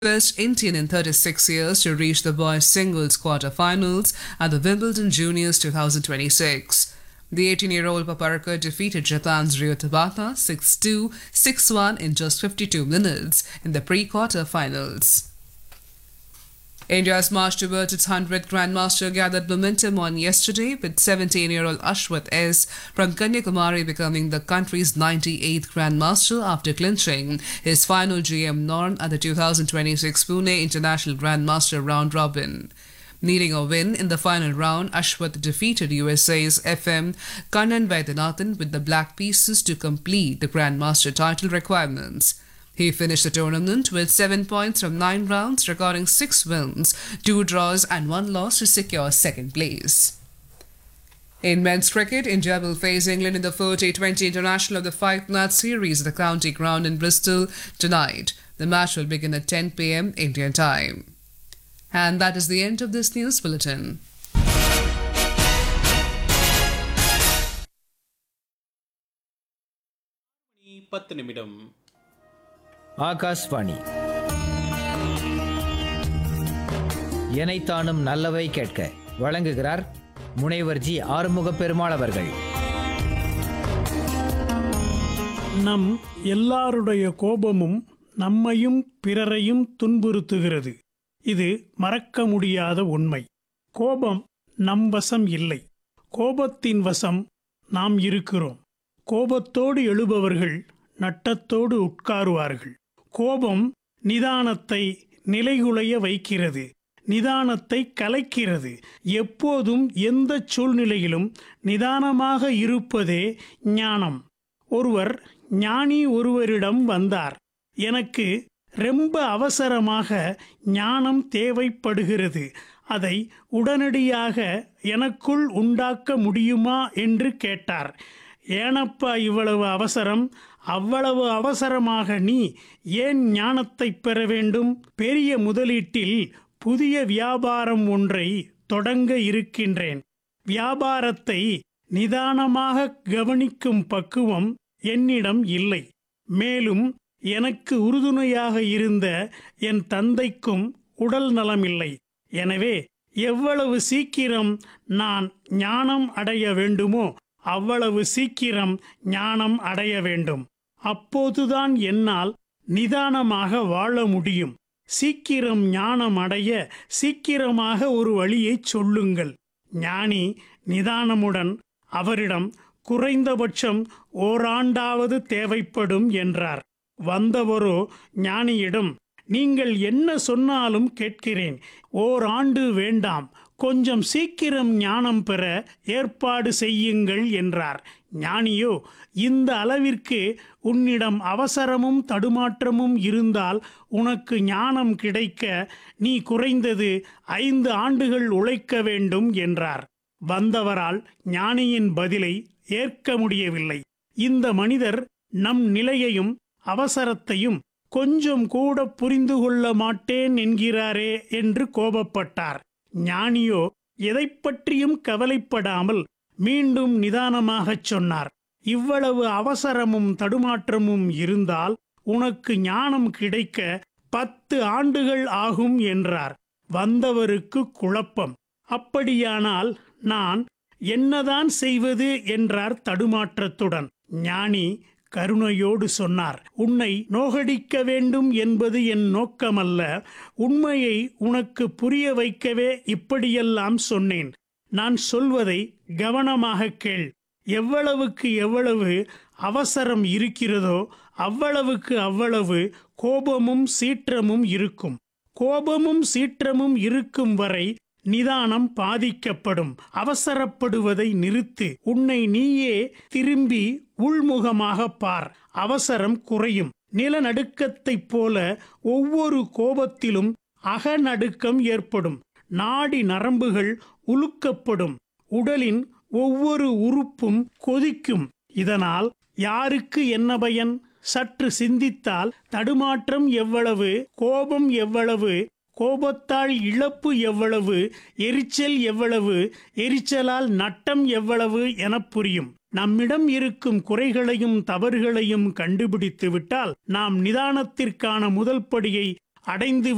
First Indian in 36 years to reach the boys singles quarterfinals at the Wimbledon Juniors 2026. The 18 year old Paparka defeated Japan's Ryo Tabata 6 2, 6 1 in just 52 minutes in the pre quarterfinals. India's march towards its 100th Grandmaster gathered momentum on yesterday with 17-year-old Ashwath S. from Kanyakumari becoming the country's 98th Grandmaster after clinching his final GM norm at the 2026 Pune International Grandmaster Round Robin. Needing a win in the final round, Ashwath defeated USA's FM Kannan Vaidyanathan with the black pieces to complete the Grandmaster title requirements. He finished the tournament with seven points from nine rounds, recording six wins, two draws, and one loss to secure second place. In men's cricket, India will face England in the 40-20 international of the five-match series at the county ground in Bristol tonight. The match will begin at 10 p.m. Indian time. And that is the end of this news bulletin. மணி பத்து நிமிடம் ஆகாஷ்வாணி எனைத்தானும் நல்லவை கேட்க வழங்குகிறார் முனைவர் G ஆறுமுக பெருமாள் அவர்கள் நம் எல்லாருடைய கோபமும் நம்மையும் பிறரையும் துன்புறுத்துகிறது இது மறக்க முடியாத உண்மை கோபம் நம் வசம் இல்லை கோபத்தின் வசம் நாம் இருக்கிறோம் கோபத்தோடு எழுபவர்கள் நட்டத்தோடு உட்காருவார்கள் கோபம் நிதானத்தை நிலைகுலைய வைக்கிறது நிதானத்தை கலைக்கிறது எப்போதும் எந்த சூழ்நிலையிலும் நிதானமாக இருப்பதே ஞானம் ஒருவர் ஞானி ஒருவரிடம் வந்தார் எனக்கு ரொம்ப அவசரமாக ஞானம் தேவைப்படுகிறது அதை உடனடியாக எனக்குள் உண்டாக்க முடியுமா என்று கேட்டார் ஏனப்பா இவ்வளவு அவசரம் அவ்வளவு அவசரமாக நீ ஏன் ஞானத்தை பெற வேண்டும் பெரிய முதலீட்டில் புதிய வியாபாரம் ஒன்றை தொடங்க இருக்கின்றேன் வியாபாரத்தை நிதானமாக கவனிக்கும் பக்குவம் என்னிடம் இல்லை மேலும் எனக்கு உறுதுணையாக இருந்த என் தந்தைக்கும் உடல் நலமில்லை எனவே எவ்வளவு சீக்கிரம் நான் ஞானம் அடைய வேண்டுமோ அவ்வளவு சீக்கிரம் ஞானம் அடைய வேண்டும் அப்போதுதான் என்னால் நிதானமாக வாழ முடியும் சீக்கிரம் ஞானம் அடைய சீக்கிரமாக ஒரு வழியைச் சொல்லுங்கள் ஞானி நிதானமுடன் அவரிடம் குறைந்தபட்சம் ஓராண்டாவது தேவைப்படும் என்றார் வந்தவரோ ஞானியிடம் நீங்கள் என்ன சொன்னாலும் கேட்கிறேன் ஓராண்டு வேண்டாம் கொஞ்சம் சீக்கிரம் ஞானம் பெற ஏற்பாடு செய்யுங்கள் என்றார் ஞானியோ இந்த அளவிற்கு உன்னிடம் அவசரமும் தடுமாற்றமும் இருந்தால் உனக்கு ஞானம் கிடைக்க நீ குறைந்தது ஐந்து ஆண்டுகள் உழைக்க வேண்டும் என்றார் வந்தவரால் ஞானியின் பதிலை ஏற்க முடியவில்லை இந்த மனிதர் நம் நிலையையும் அவசரத்தையும் கொஞ்சம் கூட புரிந்து கொள்ள மாட்டேன் என்கிறாரே என்று கோபப்பட்டார் ஞானியோ எதை பற்றியும் கவலைப்படாமல் மீண்டும் நிதானமாகச் சொன்னார் இவ்வளவு அவசரமும் தடுமாற்றமும் இருந்தால் உனக்கு ஞானம் கிடைக்க பத்து ஆண்டுகள் ஆகும் என்றார் வந்தவருக்கு குழப்பம் அப்படியானால் நான் என்னதான் செய்வது என்றார் தடுமாற்றத்துடன் ஞானி கருணையோடு சொன்னார் உன்னை நோகடிக்க வேண்டும் என்பது என் நோக்கமல்ல உண்மையை உனக்கு புரிய வைக்கவே இப்படியெல்லாம் சொன்னேன் நான் சொல்வதை கவனமாக கேள் எவ்வளவுக்கு எவ்வளவு அவசரம் இருக்கிறதோ அவ்வளவுக்கு அவ்வளவு கோபமும் சீற்றமும் இருக்கும் கோபமும் சீற்றமும் இருக்கும் வரை நிதானம் பாதிக்கப்படும் அவசரப்படுவதை நிறுத்து உன்னை நீயே திரும்பி உள்முகமாக பார் அவசரம் குறையும் நிலநடுக்கத்தைப் போல ஒவ்வொரு கோபத்திலும் அகநடுக்கம் ஏற்படும் நாடி நரம்புகள் உலுக்கப்படும் உடலின் ஒவ்வொரு உறுப்பும் கொதிக்கும் இதனால் யாருக்கு என்ன பயன் சற்று சிந்தித்தால் தடுமாற்றம் எவ்வளவு கோபம் எவ்வளவு கோபத்தால் இழப்பு எவ்வளவு எரிச்சல் எவ்வளவு எரிச்சலால் நட்டம் எவ்வளவு என புரியும் நம்மிடம் இருக்கும் குறைகளையும் தவறுகளையும் கண்டுபிடித்து விட்டால் நாம் நிதானத்திற்கான முதல் படியை அடைந்து